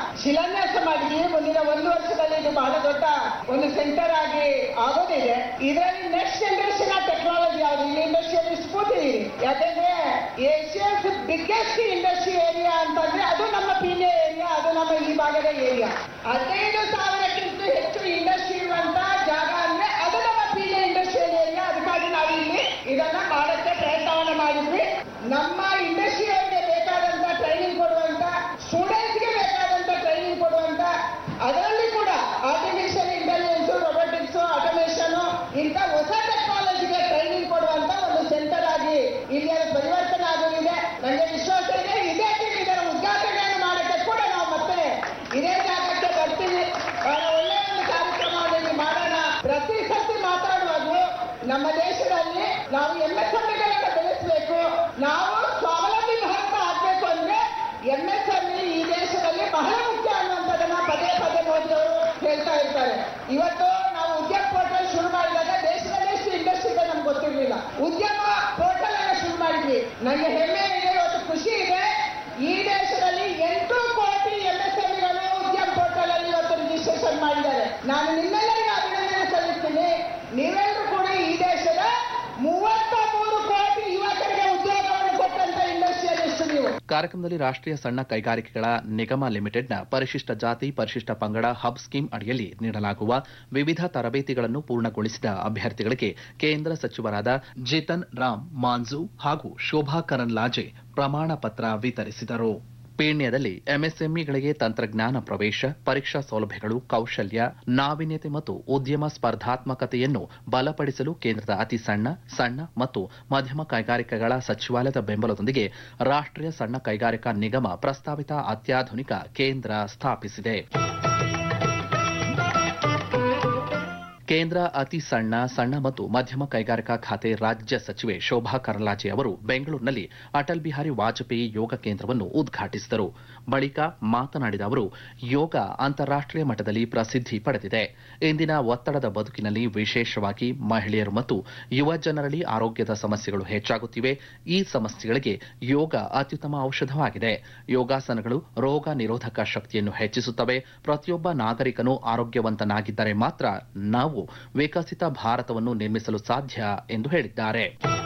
ಶಿಲಾನ್ಯಾಸ ಮಾಡಿದ್ವಿ ಮುಂದಿನ ಒಂದು ವರ್ಷದಲ್ಲಿ ಇದು ಬಹಳ ದೊಡ್ಡ ಒಂದು ಸೆಂಟರ್ ಆಗಿ ಆಗೋದಿದೆ ಇದರಲ್ಲಿ ನೆಕ್ಸ್ಟ್ ಜನರೇಷನ್ ಆಫ್ ಟೆಕ್ನಾಲಜಿ ಯಾವುದು ಇಲ್ಲಿ ಇಂಡಸ್ಟ್ರಿಯಲ್ಲಿ ಸ್ಫೂರ್ತಿ ಯಾಕಂದ್ರೆ ಏಷ್ಯಾಸ್ ಬಿಗ್ಗೆಸ್ಟ್ ಇಂಡಸ್ಟ್ರಿ ಏರಿಯಾ ಅಂತಂದ್ರೆ ಅದು ನಮ್ಮ ಪೀಣ್ಯ ಏರಿಯಾ ಅದು ನಮ್ಮ ಈ ಭಾಗದ ಏರಿಯಾ ಹದಿನೈದು ಸಾವಿರಕ್ಕಿಂತ ಹೆಚ್ಚು ಇಂಡಸ್ಟ್ರಿ ಇರುವಂತ ಜಾಗ ಅಂದ್ರೆ ಅದು ನಮ್ಮ ಪೀಣ್ಯ ಇಂಡಸ್ಟ್ರಿಯಲ್ ಏರಿಯಾ ಅದಕ್ಕಾಗಿ ನಾವು ಇಲ್ಲಿ ಇದನ್ನ ಮಾಡಕ್ಕೆ ಪ್ರಯತ್ನವನ್ನ ಮಾಡಿದ್ವಿ ನಮ್ಮ ಇಂಡಸ್ಟ್ರಿಯವರಿಗೆ ಬೇಕಾದಂತ ಟ್ರೈನಿಂಗ್ ಕೊಡುವಂತ ಸ್ಟೂಡೆಂಟ್ಸ್ಗೆ ಬೇಕಾದಂತ ಟ್ರೈನಿಂಗ್ ಕೊಡುವಂತ ಅದರಲ್ಲಿ ಕೂಡ ಆರ್ಟಿಫಿಷಿಯಲ್ ಇಂಟೆಲಿಜೆನ್ಸ್ ರೊಬೋಟಿಕ್ಸ್ ಆಟೋಮೇಷನ್ ಇಂಥ ಹೊಸ ಟೆಕ್ನಾಲಜಿಗೆ ಟ್ರೈನಿಂಗ್ ಕೊಡುವಂತ ಒಂದು ಸೆಂಟರ್ ಆಗಿ ಇಲ್ಲಿ ಅದು ಪರಿವರ್ತನೆ ಆಗೋದಿದೆ ನನಗೆ ವಿಶ್ವಾಸ ಇದೆ ಇದೇ ಟೀಮ್ ಇದರ ಉದ್ಘಾಟನೆಯನ್ನು ಮಾಡಕ್ಕೆ ಕೂಡ ನಾವು ಮತ್ತೆ ಇದೇ ಜಾಗಕ್ಕೆ ಬರ್ತೀವಿ ಬಹಳ ಒಳ್ಳೆಯ ಒಂದು ಕಾರ್ಯಕ್ರಮವನ್ನು ಮಾಡೋಣ ಪ್ರತಿ ಸತಿ ಮಾತಾಡುವಾಗಲೂ ನಮ್ಮ ದೇಶದಲ್ಲಿ ನಾವು ಎಂಎಸ್ಎಂಇಗಳನ್ನು ಬೆಳೆಸಬೇಕು ನಾವು ಸ್ವಾವಲಂಬಿ ಭಾರತ ಆಗ್ಬೇಕು ಅಂದ್ರೆ ಎಂಎಸ್ಎಂಇ ಈ ದೇಶದಲ್ಲಿ ಬಹಳ ಮುಖ್ಯ ಅನ್ನುವಂಥದ್ದನ್ನ ಪದೇ ಪದೇ ಮೋದಿ ಅವರು ಹೇಳ್ತಾ ಇರ್ತಾರೆ ಇವತ್ತು ನಾವು ಉದ್ಯಮ ಪೋರ್ಟಲ್ ಶುರು ಮಾಡಿದಾಗ ದೇಶದಲ್ಲಿ ಎಷ್ಟು ಇಂಡಸ್ಟ್ರಿಗಳು ನಮ್ಗೆ ಗೊತ್ತಿರಲಿಲ್ಲ ಉದ್ಯಮ ಪೋರ್ಟಲ್ ಅನ್ನ ಶುರು ಮಾಡಿದ್ವಿ ನನಗೆ ಹೆಮ್ಮೆ ಇದೆ ಇವತ್ತು ಖುಷಿ ಇದೆ ಈ ದೇಶದಲ್ಲಿ ಎಂಟು ಕೋಟಿ ಎಂಎಸ್ಎಂಇಗಳು ಉದ್ಯಮ ಪೋರ್ಟಲ್ ಅಲ್ಲಿ ಇವತ್ತು ರಿಜಿಸ್ಟ್ರೇಷನ್ ಮಾಡಿದ್ದಾರೆ ನಾನು ನಿಮ್ಮೆಲ್ಲರಿಗೂ ಅಭಿನಂದನೆ ಸಲ್ಲಿಸ್ತೀನಿ ನೀವೆಲ್ಲರೂ ಕೂಡ ಈ ದೇಶದ ಮೂವತ್ತ ಮೂರು ಕೋಟಿ ಯುವಕರಿಗೆ ಉದ್ಯೋಗವನ್ನು ಕೊಟ್ಟಂತ ಇಂಡಸ್ಟ್ರಿಯಲಿಸ್ಟ್ ನೀವು ಕಾರ್ಯಕ್ರಮದಲ್ಲಿ ರಾಷ್ಟ್ರೀಯ ಸಣ್ಣ ಕೈಗಾರಿಕೆಗಳ ನಿಗಮ ಲಿಮಿಟೆಡ್ನ ಪರಿಶಿಷ್ಟ ಜಾತಿ ಪರಿಶಿಷ್ಟ ಪಂಗಡ ಹಬ್ ಸ್ಕೀಮ್ ಅಡಿಯಲ್ಲಿ ನೀಡಲಾಗುವ ವಿವಿಧ ತರಬೇತಿಗಳನ್ನು ಪೂರ್ಣಗೊಳಿಸಿದ ಅಭ್ಯರ್ಥಿಗಳಿಗೆ ಕೇಂದ್ರ ಸಚಿವರಾದ ಜಿತನ್ ರಾಮ್ ಮಾಂಜು ಹಾಗೂ ಶೋಭಾ ಕರಂದ್ಲಾಜೆ ಪ್ರಮಾಣ ಪತ್ರ ವಿತರಿಸಿದರು ಪೀಣ್ಯದಲ್ಲಿ ಎಂಎಸ್ಎಂಇಗಳಿಗೆ ತಂತ್ರಜ್ಞಾನ ಪ್ರವೇಶ ಪರೀಕ್ಷಾ ಸೌಲಭ್ಯಗಳು ಕೌಶಲ್ಯ ನಾವೀನ್ಯತೆ ಮತ್ತು ಉದ್ಯಮ ಸ್ಪರ್ಧಾತ್ಮಕತೆಯನ್ನು ಬಲಪಡಿಸಲು ಕೇಂದ್ರದ ಅತಿ ಸಣ್ಣ ಸಣ್ಣ ಮತ್ತು ಮಧ್ಯಮ ಕೈಗಾರಿಕೆಗಳ ಸಚಿವಾಲಯದ ಬೆಂಬಲದೊಂದಿಗೆ ರಾಷ್ಟ್ರೀಯ ಸಣ್ಣ ಕೈಗಾರಿಕಾ ನಿಗಮ ಪ್ರಸ್ತಾವಿತ ಅತ್ಯಾಧುನಿಕ ಕೇಂದ್ರ ಸ್ಥಾಪಿಸಿದೆ ಕೇಂದ್ರ ಅತಿ ಸಣ್ಣ ಸಣ್ಣ ಮತ್ತು ಮಧ್ಯಮ ಕೈಗಾರಿಕಾ ಖಾತೆ ರಾಜ್ಯ ಸಚಿವೆ ಶೋಭಾ ಕರಂದ್ಲಾಜೆ ಅವರು ಬೆಂಗಳೂರಿನಲ್ಲಿ ಅಟಲ್ ಬಿಹಾರಿ ವಾಜಪೇಯಿ ಯೋಗ ಕೇಂದ್ರವನ್ನು ಉದ್ಘಾಟಿಸಿದರು ಬಳಿಕ ಮಾತನಾಡಿದ ಅವರು ಯೋಗ ಅಂತಾರಾಷ್ಟೀಯ ಮಟ್ಟದಲ್ಲಿ ಪ್ರಸಿದ್ಧಿ ಪಡೆದಿದೆ ಇಂದಿನ ಒತ್ತಡದ ಬದುಕಿನಲ್ಲಿ ವಿಶೇಷವಾಗಿ ಮಹಿಳೆಯರು ಮತ್ತು ಯುವ ಜನರಲ್ಲಿ ಆರೋಗ್ಯದ ಸಮಸ್ಯೆಗಳು ಹೆಚ್ಚಾಗುತ್ತಿವೆ ಈ ಸಮಸ್ಯೆಗಳಿಗೆ ಯೋಗ ಅತ್ಯುತ್ತಮ ಔಷಧವಾಗಿದೆ ಯೋಗಾಸನಗಳು ರೋಗ ನಿರೋಧಕ ಶಕ್ತಿಯನ್ನು ಹೆಚ್ಚಿಸುತ್ತವೆ ಪ್ರತಿಯೊಬ್ಬ ನಾಗರಿಕನು ಆರೋಗ್ಯವಂತನಾಗಿದ್ದರೆ ಮಾತ್ರ ನಾವು ವಿಕಸಿತ ಭಾರತವನ್ನು ನಿರ್ಮಿಸಲು ಸಾಧ್ಯ ಎಂದು ಹೇಳಿದ್ದಾರೆ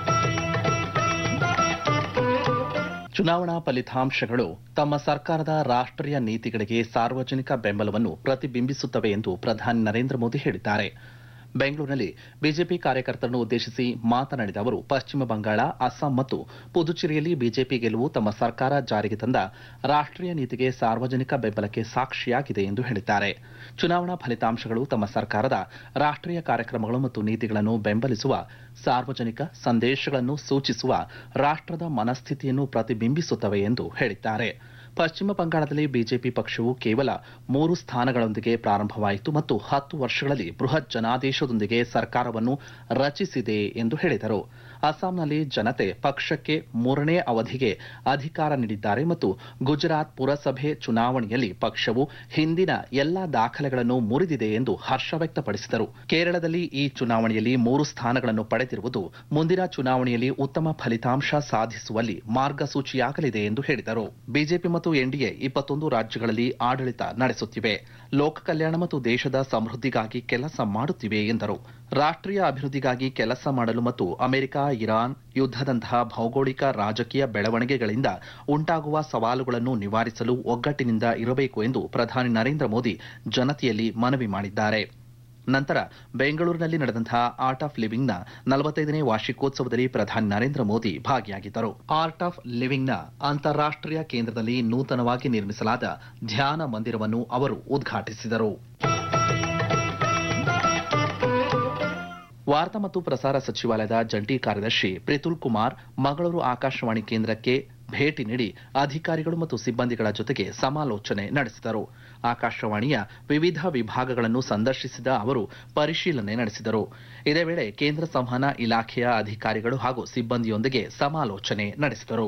ಚುನಾವಣಾ ಫಲಿತಾಂಶಗಳು ತಮ್ಮ ಸರ್ಕಾರದ ರಾಷ್ಟ್ರೀಯ ನೀತಿಗಳಿಗೆ ಸಾರ್ವಜನಿಕ ಬೆಂಬಲವನ್ನು ಪ್ರತಿಬಿಂಬಿಸುತ್ತವೆ ಎಂದು ಪ್ರಧಾನಿ ನರೇಂದ್ರ ಮೋದಿ ಹೇಳಿದ್ದಾರೆ ಬೆಂಗಳೂರಿನಲ್ಲಿ ಬಿಜೆಪಿ ಕಾರ್ಯಕರ್ತರನ್ನು ಉದ್ದೇಶಿಸಿ ಮಾತನಾಡಿದ ಅವರು ಪಶ್ಚಿಮ ಬಂಗಾಳ ಅಸ್ಸಾಂ ಮತ್ತು ಪುದುಚೇರಿಯಲ್ಲಿ ಬಿಜೆಪಿ ಗೆಲುವು ತಮ್ಮ ಸರ್ಕಾರ ಜಾರಿಗೆ ತಂದ ರಾಷ್ಟ್ರೀಯ ನೀತಿಗೆ ಸಾರ್ವಜನಿಕ ಬೆಂಬಲಕ್ಕೆ ಸಾಕ್ಷಿಯಾಗಿದೆ ಎಂದು ಹೇಳಿದ್ದಾರೆ ಚುನಾವಣಾ ಫಲಿತಾಂಶಗಳು ತಮ್ಮ ಸರ್ಕಾರದ ರಾಷ್ಟ್ರೀಯ ಕಾರ್ಯಕ್ರಮಗಳು ಮತ್ತು ನೀತಿಗಳನ್ನು ಬೆಂಬಲಿಸುವ ಸಾರ್ವಜನಿಕ ಸಂದೇಶಗಳನ್ನು ಸೂಚಿಸುವ ರಾಷ್ಟ್ರದ ಮನಸ್ಥಿತಿಯನ್ನು ಪ್ರತಿಬಿಂಬಿಸುತ್ತವೆ ಎಂದು ಹೇಳಿದ್ದಾರೆ ಪಶ್ಚಿಮ ಬಂಗಾಳದಲ್ಲಿ ಬಿಜೆಪಿ ಪಕ್ಷವು ಕೇವಲ ಮೂರು ಸ್ಥಾನಗಳೊಂದಿಗೆ ಪ್ರಾರಂಭವಾಯಿತು ಮತ್ತು ಹತ್ತು ವರ್ಷಗಳಲ್ಲಿ ಬೃಹತ್ ಜನಾದೇಶದೊಂದಿಗೆ ಸರ್ಕಾರವನ್ನು ರಚಿಸಿದೆ ಎಂದು ಹೇಳಿದರು ಅಸ್ಸಾಂನಲ್ಲಿ ಜನತೆ ಪಕ್ಷಕ್ಕೆ ಮೂರನೇ ಅವಧಿಗೆ ಅಧಿಕಾರ ನೀಡಿದ್ದಾರೆ ಮತ್ತು ಗುಜರಾತ್ ಪುರಸಭೆ ಚುನಾವಣೆಯಲ್ಲಿ ಪಕ್ಷವು ಹಿಂದಿನ ಎಲ್ಲಾ ದಾಖಲೆಗಳನ್ನು ಮುರಿದಿದೆ ಎಂದು ಹರ್ಷ ವ್ಯಕ್ತಪಡಿಸಿದರು ಕೇರಳದಲ್ಲಿ ಈ ಚುನಾವಣೆಯಲ್ಲಿ ಮೂರು ಸ್ಥಾನಗಳನ್ನು ಪಡೆದಿರುವುದು ಮುಂದಿನ ಚುನಾವಣೆಯಲ್ಲಿ ಉತ್ತಮ ಫಲಿತಾಂಶ ಸಾಧಿಸುವಲ್ಲಿ ಮಾರ್ಗಸೂಚಿಯಾಗಲಿದೆ ಎಂದು ಹೇಳಿದರು ಬಿಜೆಪಿ ಮತ್ತು ಎನ್ಡಿಎ ಇಪ್ಪತ್ತೊಂದು ರಾಜ್ಯಗಳಲ್ಲಿ ಆಡಳಿತ ನಡೆಸುತ್ತಿವೆ ಲೋಕ ಕಲ್ಯಾಣ ಮತ್ತು ದೇಶದ ಸಮೃದ್ಧಿಗಾಗಿ ಕೆಲಸ ಮಾಡುತ್ತಿವೆ ಎಂದರು ರಾಷ್ಟ್ರೀಯ ಅಭಿವೃದ್ಧಿಗಾಗಿ ಕೆಲಸ ಮಾಡಲು ಮತ್ತು ಅಮೆರಿಕ ಇರಾನ್ ಯುದ್ಧದಂತಹ ಭೌಗೋಳಿಕ ರಾಜಕೀಯ ಬೆಳವಣಿಗೆಗಳಿಂದ ಉಂಟಾಗುವ ಸವಾಲುಗಳನ್ನು ನಿವಾರಿಸಲು ಒಗ್ಗಟ್ಟಿನಿಂದ ಇರಬೇಕು ಎಂದು ಪ್ರಧಾನಿ ನರೇಂದ್ರ ಮೋದಿ ಜನತೆಯಲ್ಲಿ ಮನವಿ ಮಾಡಿದ್ದಾರೆ ನಂತರ ಬೆಂಗಳೂರಿನಲ್ಲಿ ನಡೆದಂತಹ ಆರ್ಟ್ ಆಫ್ ಲಿವಿಂಗ್ನ ನಲವತ್ತೈದನೇ ವಾರ್ಷಿಕೋತ್ಸವದಲ್ಲಿ ಪ್ರಧಾನಿ ನರೇಂದ್ರ ಮೋದಿ ಭಾಗಿಯಾಗಿದ್ದರು ಆರ್ಟ್ ಆಫ್ ಲಿವಿಂಗ್ನ ಅಂತಾರಾಷ್ಟ್ರೀಯ ಕೇಂದ್ರದಲ್ಲಿ ನೂತನವಾಗಿ ನಿರ್ಮಿಸಲಾದ ಧ್ಯಾನ ಮಂದಿರವನ್ನು ಅವರು ಉದ್ಘಾಟಿಸಿದರು ವಾರ್ತಾ ಮತ್ತು ಪ್ರಸಾರ ಸಚಿವಾಲಯದ ಜಂಟಿ ಕಾರ್ಯದರ್ಶಿ ಪ್ರಿತುಲ್ ಕುಮಾರ್ ಮಂಗಳೂರು ಆಕಾಶವಾಣಿ ಕೇಂದ್ರಕ್ಕೆ ಭೇಟಿ ನೀಡಿ ಅಧಿಕಾರಿಗಳು ಮತ್ತು ಸಿಬ್ಬಂದಿಗಳ ಜೊತೆಗೆ ಸಮಾಲೋಚನೆ ನಡೆಸಿದರು ಆಕಾಶವಾಣಿಯ ವಿವಿಧ ವಿಭಾಗಗಳನ್ನು ಸಂದರ್ಶಿಸಿದ ಅವರು ಪರಿಶೀಲನೆ ನಡೆಸಿದರು ಇದೇ ವೇಳೆ ಕೇಂದ್ರ ಸಂವಹನ ಇಲಾಖೆಯ ಅಧಿಕಾರಿಗಳು ಹಾಗೂ ಸಿಬ್ಬಂದಿಯೊಂದಿಗೆ ಸಮಾಲೋಚನೆ ನಡೆಸಿದರು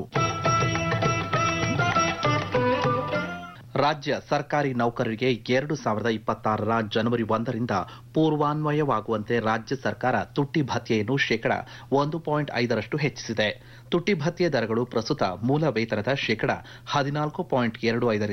ರಾಜ್ಯ ಸರ್ಕಾರಿ ನೌಕರರಿಗೆ ಎರಡು ಸಾವಿರದ ಇಪ್ಪತ್ತಾರರ ಜನವರಿ ಒಂದರಿಂದ ಪೂರ್ವಾನ್ವಯವಾಗುವಂತೆ ರಾಜ್ಯ ಸರ್ಕಾರ ತುಟ್ಟಿ ಭತ್ಯೆಯನ್ನು ಶೇಕಡ ಒಂದು ಪಾಯಿಂಟ್ ಐದರಷ್ಟು ಹೆಚ್ಚಿಸಿದೆ ತುಟ್ಟಿ ಭತ್ಯೆ ದರಗಳು ಪ್ರಸ್ತುತ ಮೂಲ ವೇತನದ ಶೇಕಡ ಹದಿನಾಲ್ಕು ಪಾಯಿಂಟ್ ಎರಡು ಐದರಿಂದ